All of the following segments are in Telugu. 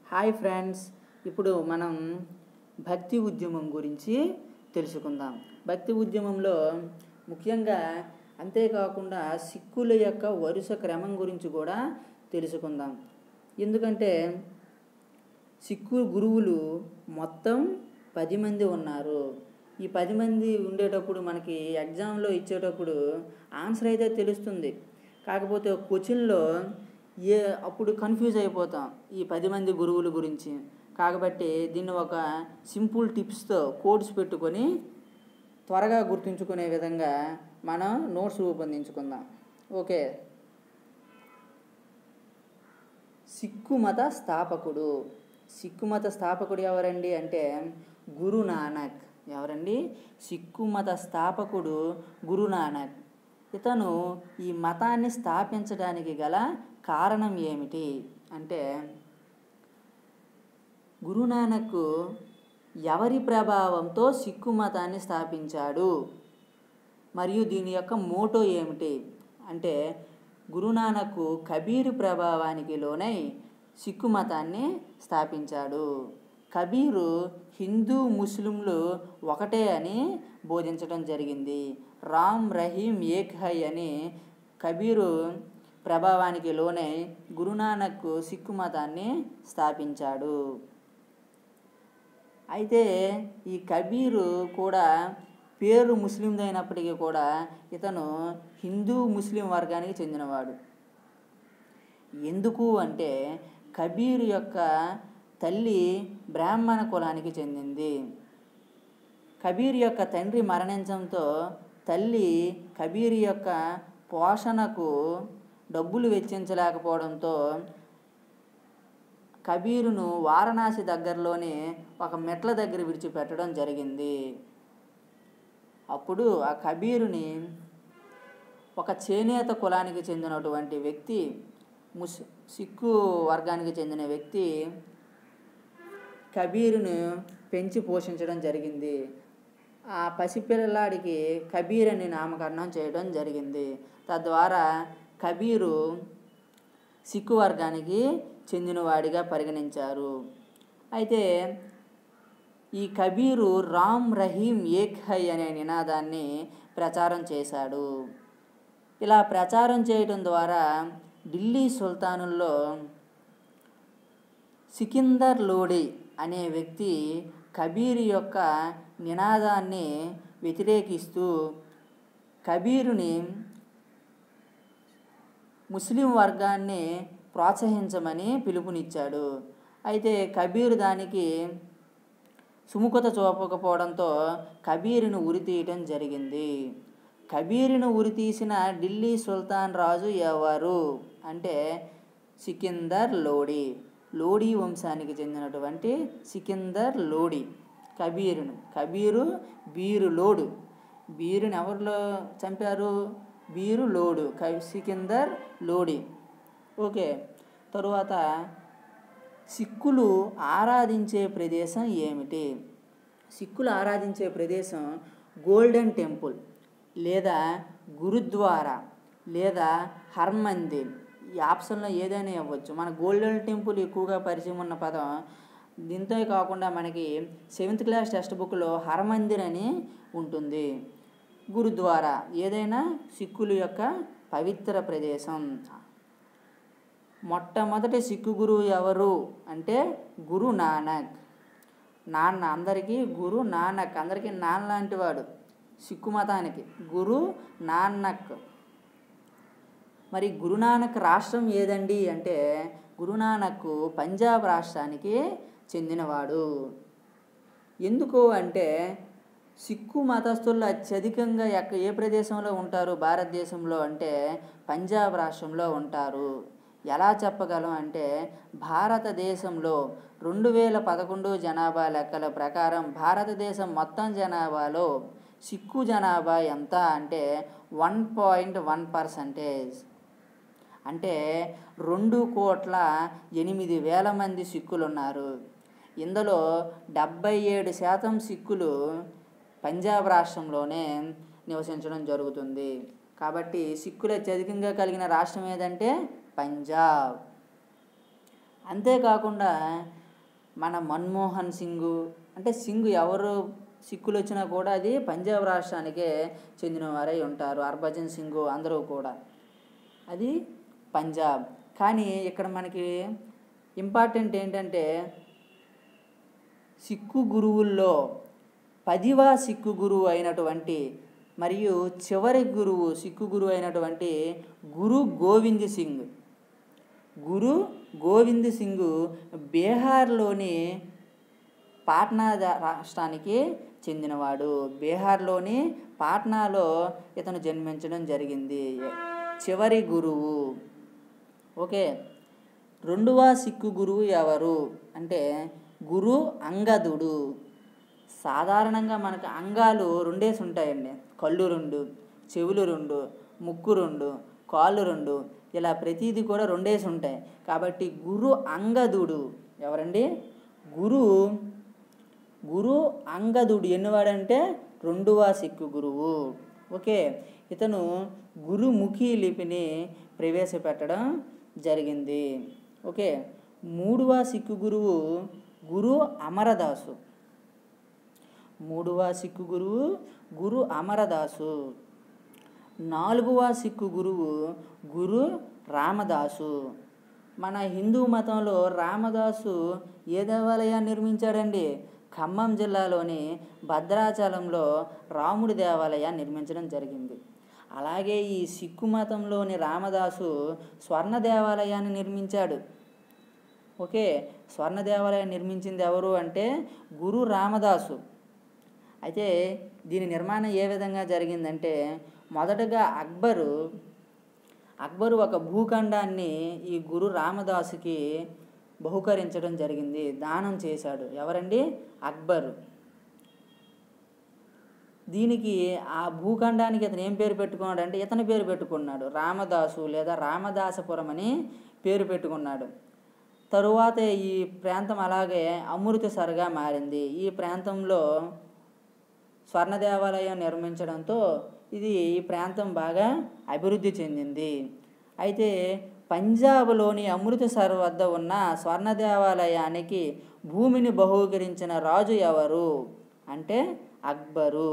హాయ్ ఫ్రెండ్స్ ఇప్పుడు మనం భక్తి ఉద్యమం గురించి తెలుసుకుందాం భక్తి ఉద్యమంలో ముఖ్యంగా అంతేకాకుండా సిక్కుల యొక్క వరుస క్రమం గురించి కూడా తెలుసుకుందాం ఎందుకంటే సిక్కు గురువులు మొత్తం పది మంది ఉన్నారు ఈ పది మంది ఉండేటప్పుడు మనకి ఎగ్జామ్లో ఇచ్చేటప్పుడు ఆన్సర్ అయితే తెలుస్తుంది కాకపోతే క్వశ్చన్లో ఏ అప్పుడు కన్ఫ్యూజ్ అయిపోతాం ఈ పది మంది గురువుల గురించి కాబట్టి దీన్ని ఒక సింపుల్ టిప్స్తో కోడ్స్ పెట్టుకొని త్వరగా గుర్తుంచుకునే విధంగా మనం నోట్స్ రూపొందించుకుందాం ఓకే సిక్కు మత స్థాపకుడు సిక్కు మత స్థాపకుడు ఎవరండి అంటే గురు నానక్ ఎవరండి సిక్కు మత స్థాపకుడు గురు నానక్ ఇతను ఈ మతాన్ని స్థాపించడానికి గల కారణం ఏమిటి అంటే గురునానక్ ఎవరి ప్రభావంతో సిక్కు మతాన్ని స్థాపించాడు మరియు దీని యొక్క మోటో ఏమిటి అంటే గురునానక్ కబీరు ప్రభావానికి లోనై సిక్కు మతాన్ని స్థాపించాడు కబీరు హిందూ ముస్లింలు ఒకటే అని బోధించడం జరిగింది రామ్ రహీం ఏక్ హై అని కబీరు ప్రభావానికి లోనై గురునానక్ సిక్కు మతాన్ని స్థాపించాడు అయితే ఈ కబీరు కూడా పేరు ముస్లిందైనప్పటికీ కూడా ఇతను హిందూ ముస్లిం వర్గానికి చెందినవాడు ఎందుకు అంటే కబీర్ యొక్క తల్లి బ్రాహ్మణ కులానికి చెందింది కబీర్ యొక్క తండ్రి మరణించడంతో తల్లి కబీర్ యొక్క పోషణకు డబ్బులు వెచ్చించలేకపోవడంతో కబీరును వారణాసి దగ్గరలోనే ఒక మెట్ల దగ్గర విడిచిపెట్టడం జరిగింది అప్పుడు ఆ కబీరుని ఒక చేనేత కులానికి చెందినటువంటి వ్యక్తి ముస్ సిక్కు వర్గానికి చెందిన వ్యక్తి కబీరును పెంచి పోషించడం జరిగింది ఆ పసిపిల్లాడికి కబీర్ అని నామకరణం చేయడం జరిగింది తద్వారా కబీరు సిక్కు వర్గానికి చెందినవాడిగా పరిగణించారు అయితే ఈ కబీరు రామ్ రహీం ఏక్ హై అనే నినాదాన్ని ప్రచారం చేశాడు ఇలా ప్రచారం చేయడం ద్వారా ఢిల్లీ సుల్తానుల్లో సికిందర్ లోడి అనే వ్యక్తి కబీర్ యొక్క నినాదాన్ని వ్యతిరేకిస్తూ కబీరుని ముస్లిం వర్గాన్ని ప్రోత్సహించమని పిలుపునిచ్చాడు అయితే కబీర్ దానికి సుముఖత చూపకపోవడంతో కబీరును ఉరితీయటం జరిగింది కబీరును ఉరితీసిన ఢిల్లీ సుల్తాన్ రాజు ఎవరు అంటే సికిందర్ లోడి లోడీ వంశానికి చెందినటువంటి సికిందర్ లోడి కబీరును కబీరు బీరు లోడు బీరుని ఎవరిలో చంపారు బీరు లోడు కవి సికిందర్ లోడి ఓకే తరువాత సిక్కులు ఆరాధించే ప్రదేశం ఏమిటి సిక్కులు ఆరాధించే ప్రదేశం గోల్డెన్ టెంపుల్ లేదా గురుద్వారా లేదా హర్మందిర్ ఈ ఆప్షన్లో ఏదైనా ఇవ్వచ్చు మన గోల్డెన్ టెంపుల్ ఎక్కువగా పరిచయం ఉన్న పదం దీంతో కాకుండా మనకి సెవెంత్ క్లాస్ టెక్స్ట్ బుక్లో హర్మందిర్ అని ఉంటుంది గురుద్వారా ఏదైనా సిక్కుల యొక్క పవిత్ర ప్రదేశం మొట్టమొదటి సిక్కు గురువు ఎవరు అంటే గురు నానక్ నాన్న అందరికీ గురు నానక్ అందరికీ నాన్న లాంటి వాడు సిక్కు మతానికి గురు నానక్ మరి గురునానక్ రాష్ట్రం ఏదండి అంటే గురునానక్ పంజాబ్ రాష్ట్రానికి చెందినవాడు ఎందుకు అంటే సిక్కు మతస్థుల్లో అత్యధికంగా ఎక్క ఏ ప్రదేశంలో ఉంటారు భారతదేశంలో అంటే పంజాబ్ రాష్ట్రంలో ఉంటారు ఎలా చెప్పగలం అంటే భారతదేశంలో రెండు వేల పదకొండు జనాభా లెక్కల ప్రకారం భారతదేశం మొత్తం జనాభాలో సిక్కు జనాభా ఎంత అంటే వన్ పాయింట్ వన్ పర్సంటేజ్ అంటే రెండు కోట్ల ఎనిమిది వేల మంది సిక్కులు ఉన్నారు ఇందులో డెబ్బై ఏడు శాతం సిక్కులు పంజాబ్ రాష్ట్రంలోనే నివసించడం జరుగుతుంది కాబట్టి సిక్కులు అత్యధికంగా కలిగిన రాష్ట్రం ఏదంటే పంజాబ్ అంతేకాకుండా మన మన్మోహన్ సింగ్ అంటే సింగ్ ఎవరు సిక్కులు వచ్చినా కూడా అది పంజాబ్ రాష్ట్రానికే చెందిన వారై ఉంటారు హర్భజన్ సింగ్ అందరూ కూడా అది పంజాబ్ కానీ ఇక్కడ మనకి ఇంపార్టెంట్ ఏంటంటే సిక్కు గురువుల్లో పదివ సిక్కు గురువు అయినటువంటి మరియు చివరి గురువు సిక్కు గురువు అయినటువంటి గురు గోవింద్ సింగ్ గురు గోవింద్ సింగ్ బీహార్లోని పాట్నా దా- రాష్ట్రానికి చెందినవాడు బీహార్లోని పాట్నాలో ఇతను జన్మించడం జరిగింది చివరి గురువు ఓకే రెండవ సిక్కు గురువు ఎవరు అంటే గురు అంగదుడు సాధారణంగా మనకు అంగాలు రెండేసి ఉంటాయండి కళ్ళు రెండు చెవులు రెండు ముక్కు రెండు కాళ్ళు రెండు ఇలా ప్రతిదీ కూడా రెండేసి ఉంటాయి కాబట్టి గురు అంగదుడు ఎవరండి గురు గురు అంగదుడు ఎన్నివాడంటే రెండవ సిక్కు గురువు ఓకే ఇతను గురుముఖి లిపిని ప్రవేశపెట్టడం జరిగింది ఓకే మూడవ సిక్కు గురువు గురు అమరదాసు మూడవ సిక్కు గురువు గురు అమరదాసు నాలుగవ సిక్కు గురువు గురు రామదాసు మన హిందూ మతంలో రామదాసు ఏ దేవాలయాన్ని నిర్మించాడండి ఖమ్మం జిల్లాలోని భద్రాచలంలో రాముడి దేవాలయాన్ని నిర్మించడం జరిగింది అలాగే ఈ సిక్కు మతంలోని రామదాసు స్వర్ణ దేవాలయాన్ని నిర్మించాడు ఓకే స్వర్ణ దేవాలయం నిర్మించింది ఎవరు అంటే గురు రామదాసు అయితే దీని నిర్మాణం ఏ విధంగా జరిగిందంటే మొదటగా అక్బరు అక్బరు ఒక భూఖండాన్ని ఈ గురు రామదాసుకి బహుకరించడం జరిగింది దానం చేశాడు ఎవరండి అక్బరు దీనికి ఆ భూఖండానికి ఇతను ఏం పేరు పెట్టుకున్నాడు అంటే ఇతని పేరు పెట్టుకున్నాడు రామదాసు లేదా రామదాసపురం అని పేరు పెట్టుకున్నాడు తరువాత ఈ ప్రాంతం అలాగే అమృతసరగా మారింది ఈ ప్రాంతంలో స్వర్ణ దేవాలయం నిర్మించడంతో ఇది ఈ ప్రాంతం బాగా అభివృద్ధి చెందింది అయితే పంజాబ్లోని అమృతసర్ వద్ద ఉన్న స్వర్ణ దేవాలయానికి భూమిని బహూకరించిన రాజు ఎవరు అంటే అక్బరు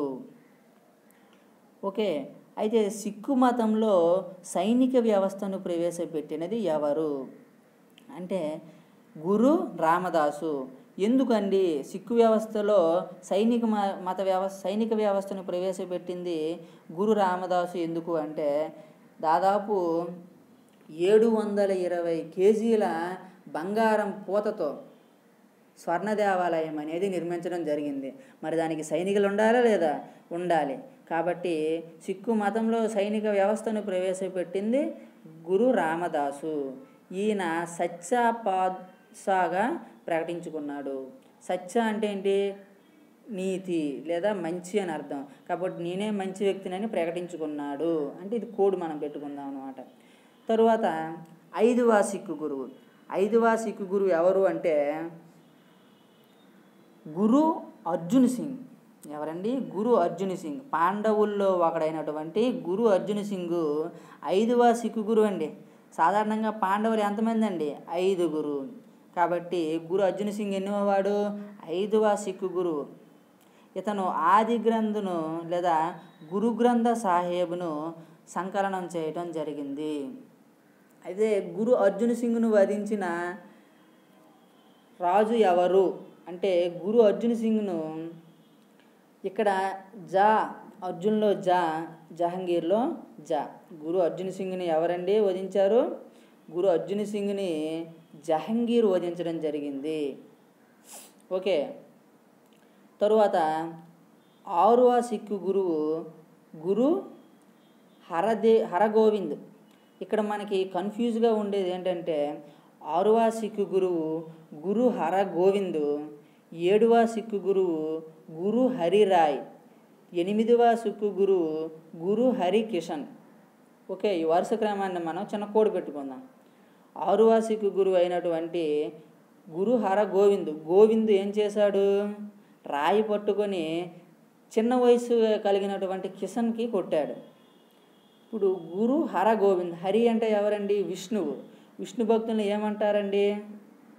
ఓకే అయితే సిక్కు మతంలో సైనిక వ్యవస్థను ప్రవేశపెట్టినది ఎవరు అంటే గురు రామదాసు ఎందుకండి సిక్కు వ్యవస్థలో సైనిక మ- మత వ్యవస్థ సైనిక వ్యవస్థను ప్రవేశపెట్టింది గురు రామదాసు ఎందుకు అంటే దాదాపు ఏడు వందల ఇరవై కేజీల బంగారం పూతతో స్వర్ణ దేవాలయం అనేది నిర్మించడం జరిగింది మరి దానికి సైనికులు ఉండాలా లేదా ఉండాలి కాబట్టి సిక్కు మతంలో సైనిక వ్యవస్థను ప్రవేశపెట్టింది గురు రామదాసు ఈయన సత్యపాసాగా ప్రకటించుకున్నాడు సత్య అంటే ఏంటి నీతి లేదా మంచి అని అర్థం కాబట్టి నేనే మంచి వ్యక్తినని ప్రకటించుకున్నాడు అంటే ఇది కోడ్ మనం పెట్టుకుందాం అనమాట తరువాత ఐదవ సిక్కు గురువు ఐదవ సిక్కు గురువు ఎవరు అంటే గురు అర్జున్ సింగ్ ఎవరండి గురు అర్జున్ సింగ్ పాండవుల్లో ఒకడైనటువంటి గురు అర్జున్ సింగ్ ఐదవ సిక్కు గురువు అండి సాధారణంగా పాండవులు ఎంతమంది అండి ఐదుగురు కాబట్టి గురు అర్జున్ సింగ్ ఎన్నోవాడు ఐదవ సిక్కు గురువు ఇతను ఆది గ్రంథును లేదా గురు గ్రంథ సాహేబ్ను సంకలనం చేయటం జరిగింది అయితే గురు అర్జున్ సింగ్ను వధించిన రాజు ఎవరు అంటే గురు అర్జున్ సింగ్ను ఇక్కడ జా అర్జున్లో జా జహంగీర్లో జా గురు అర్జున్ సింగ్ని ఎవరండి వధించారు గురు అర్జున్ సింగ్ని జహంగీర్ వధించడం జరిగింది ఓకే తరువాత ఆరువ సిక్కు గురువు గురు హరదే హరగోవింద్ ఇక్కడ మనకి కన్ఫ్యూజ్గా ఉండేది ఏంటంటే ఆరువ సిక్కు గురువు గురు హర గోవింద్ ఏడవ సిక్కు గురువు గురు హరిరాయ్ ఎనిమిదవ సిక్కు గురువు గురు హరి కిషన్ ఓకే ఈ వరుస క్రమాన్ని మనం చిన్న కోడ్ పెట్టుకుందాం ఆరువ సిక్కు గురువు అయినటువంటి గురు హర గోవింద్ గోవింద్ ఏం చేశాడు రాయి పట్టుకొని చిన్న వయసు కలిగినటువంటి కిషన్కి కొట్టాడు ఇప్పుడు గురు హర గోవింద్ హరి అంటే ఎవరండి విష్ణువు విష్ణు భక్తులను ఏమంటారండి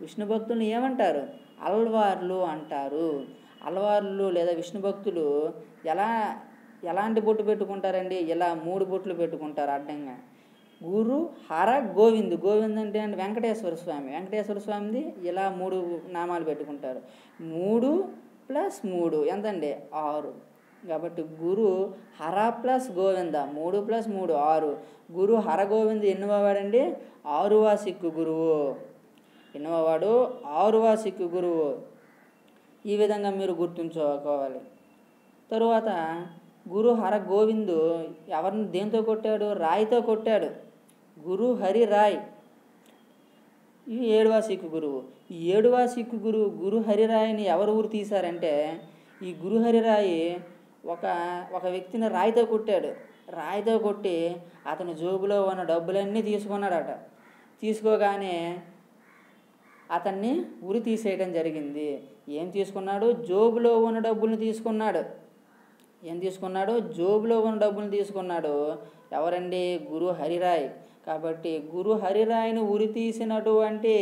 విష్ణు భక్తులను ఏమంటారు అల్వార్లు అంటారు అల్వార్లు లేదా విష్ణు భక్తులు ఎలా ఎలాంటి బొట్టు పెట్టుకుంటారండి ఇలా మూడు బొట్లు పెట్టుకుంటారు అడ్డంగా గురు హర గోవింద్ గోవింద్ అంటే అంటే వెంకటేశ్వర స్వామి వెంకటేశ్వర స్వామిది ఇలా మూడు నామాలు పెట్టుకుంటారు మూడు ప్లస్ మూడు ఎంతండి ఆరు కాబట్టి గురు హర ప్లస్ గోవింద మూడు ప్లస్ మూడు ఆరు గురు హర గోవింద్ ఎన్నవ వాడండి ఆరువ సిక్కు గురువు ఎన్నవ వాడు ఆరువ సిక్కు గురువు ఈ విధంగా మీరు గుర్తుంచుకోవాలి తరువాత గురు హర గోవిందు ఎవరిని దేంతో కొట్టాడు రాయితో కొట్టాడు గురు హరి రాయ్ ఈ ఏడవ సిక్కు గురువు ఈ ఏడవ సిక్కు గురువు గురు హరిరాయిని ఎవరు ఊరు తీశారంటే ఈ గురు హరిరాయి ఒక ఒక వ్యక్తిని రాయితో కొట్టాడు రాయితో కొట్టి అతని జోబులో ఉన్న డబ్బులన్నీ తీసుకున్నాడట తీసుకోగానే అతన్ని ఉరి తీసేయడం జరిగింది ఏం తీసుకున్నాడు జోబులో ఉన్న డబ్బుల్ని తీసుకున్నాడు ఏం తీసుకున్నాడు జోబులో ఉన్న డబ్బులు తీసుకున్నాడు ఎవరండి గురు హరిరాయ్ కాబట్టి గురు హరిరాయ్ను ఉరి తీసినటువంటి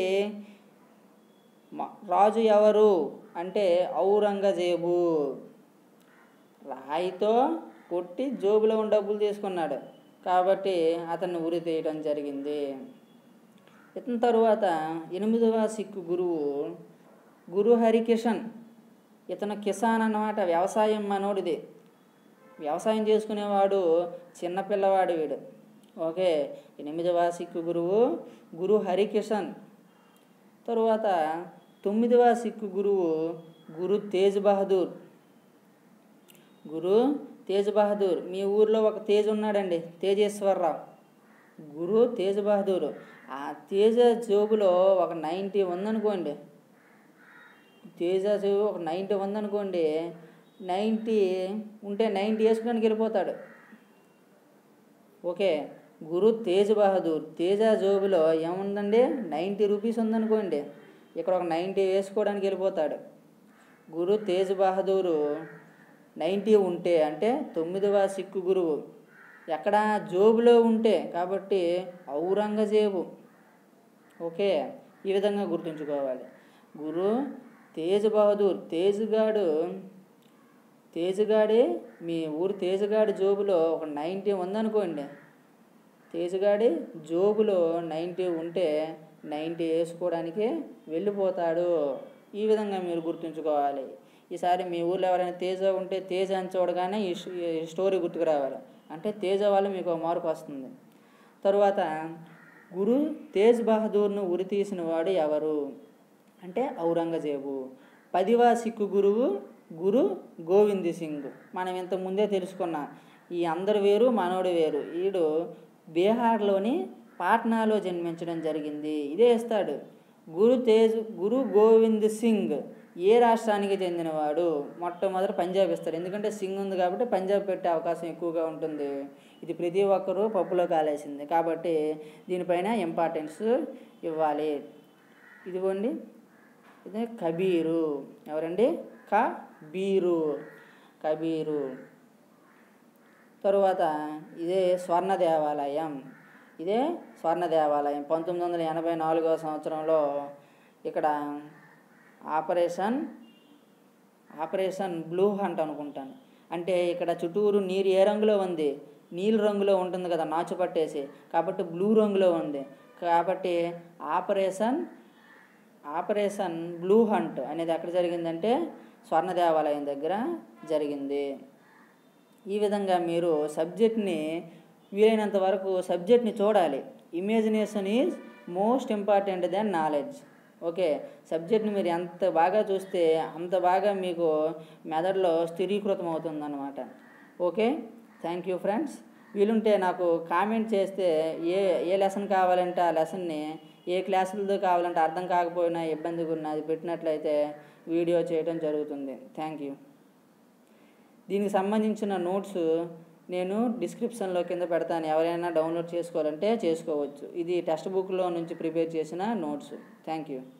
మ- రాజు ఎవరు అంటే ఔరంగజేబు రాయితో కొట్టి జోబులో ఉన్న డబ్బులు తీసుకున్నాడు కాబట్టి అతన్ని ఉరి తీయడం జరిగింది ఇతని తరువాత ఎనిమిదవ సిక్కు గురువు గురు హరికిషన్ ఇతను కిసాన్ అన్నమాట వ్యవసాయం మనోడిది వ్యవసాయం చేసుకునేవాడు చిన్నపిల్లవాడు వీడు ఓకే ఎనిమిదవ సిక్కు గురువు గురు హరికిషన్ తరువాత తొమ్మిదవ సిక్కు గురువు గురు తేజ్ బహదూర్ గురు తేజ్ బహదూర్ మీ ఊర్లో ఒక తేజ్ ఉన్నాడండి తేజేశ్వరరావు గురు తేజ్ బహదూర్ ఆ తేజ జోబులో ఒక నైంటీ ఉందనుకోండి తేజ జోబు ఒక నైంటీ ఉందనుకోండి నైంటీ ఉంటే నైంటీ వేసుకోవడానికి వెళ్ళిపోతాడు ఓకే గురు తేజ్ బహదూర్ తేజ జోబులో ఏముందండి నైంటీ రూపీస్ ఉందనుకోండి ఇక్కడ ఒక నైంటీ వేసుకోవడానికి వెళ్ళిపోతాడు గురు తేజ్ బహదూరు నైంటీ ఉంటే అంటే తొమ్మిదవ సిక్కు గురువు ఎక్కడ జోబులో ఉంటే కాబట్టి ఔరంగజేబు ఓకే ఈ విధంగా గుర్తుంచుకోవాలి గురు తేజ్ బహదూర్ తేజ్గాడు తేజగాడే మీ ఊరు తేజగాడి జోబులో ఒక నైంటీ ఉందనుకోండి తేజగాడి జోబులో నైంటీ ఉంటే నైంటీ వేసుకోవడానికి వెళ్ళిపోతాడు ఈ విధంగా మీరు గుర్తుంచుకోవాలి ఈసారి మీ ఊర్లో ఎవరైనా తేజ ఉంటే తేజ అని చూడగానే ఈ స్టో- ఈ స్టోరీ గుర్తుకు రావాలి అంటే తేజ వల్ల మీకు ఒక మార్పు వస్తుంది తరువాత గురు తేజ్ బహదూర్ను ఉరి తీసిన వాడు ఎవరు అంటే ఔరంగజేబు పదివ సిక్కు గురువు గురు గోవింద్ సింగ్ మనం ఇంత ముందే తెలుసుకున్నాం ఈ అందరు వేరు మనోడు వేరు ఈడు బీహార్లోని పాట్నాలో జన్మించడం జరిగింది ఇదే ఇస్తాడు గురు తేజ్ గురు గోవింద్ సింగ్ ఏ రాష్ట్రానికి చెందినవాడు మొట్టమొదటి పంజాబ్ ఇస్తాడు ఎందుకంటే సింగ్ ఉంది కాబట్టి పంజాబ్ పెట్టే అవకాశం ఎక్కువగా ఉంటుంది ఇది ప్రతి ఒక్కరూ పప్పులో కాలేసింది కాబట్టి దీనిపైన ఇంపార్టెన్స్ ఇవ్వాలి ఇదిగోండి ఇదే కబీరు ఎవరండి కబీరు కబీరు తరువాత ఇదే స్వర్ణ దేవాలయం ఇదే స్వర్ణ దేవాలయం పంతొమ్మిది వందల ఎనభై నాలుగవ సంవత్సరంలో ఇక్కడ ఆపరేషన్ ఆపరేషన్ బ్లూ హంట్ అనుకుంటాను అంటే ఇక్కడ చుట్టూరు నీరు ఏ రంగులో ఉంది నీలి రంగులో ఉంటుంది కదా నాచు పట్టేసి కాబట్టి బ్లూ రంగులో ఉంది కాబట్టి ఆపరేషన్ ఆపరేషన్ బ్లూ హంట్ అనేది ఎక్కడ జరిగిందంటే స్వర్ణ దేవాలయం దగ్గర జరిగింది ఈ విధంగా మీరు సబ్జెక్ట్ని వీలైనంత వరకు సబ్జెక్ట్ని చూడాలి imagination is most important then knowledge okay సబ్జెక్ట్ని మీరు ఎంత బాగా చూస్తే అంత బాగా మీకు మెదడులో స్థిరీకృతం అవుతుందన్నమాట ఓకే థ్యాంక్ యూ ఫ్రెండ్స్ వీలుంటే నాకు కామెంట్ చేస్తే ఏ ఏ లెసన్ కావాలంటే ఆ లెసన్ని ఏ క్లాసులతో కావాలంటే అర్థం కాకపోయినా ఇబ్బందిగా ఉన్నా అది పెట్టినట్లయితే వీడియో చేయడం జరుగుతుంది థ్యాంక్ యూ దీనికి సంబంధించిన నోట్స్ నేను డిస్క్రిప్షన్లో కింద పెడతాను ఎవరైనా డౌన్లోడ్ చేసుకోవాలంటే చేసుకోవచ్చు ఇది టెక్స్ట్ బుక్లో నుంచి ప్రిపేర్ చేసిన నోట్స్ థ్యాంక్ యూ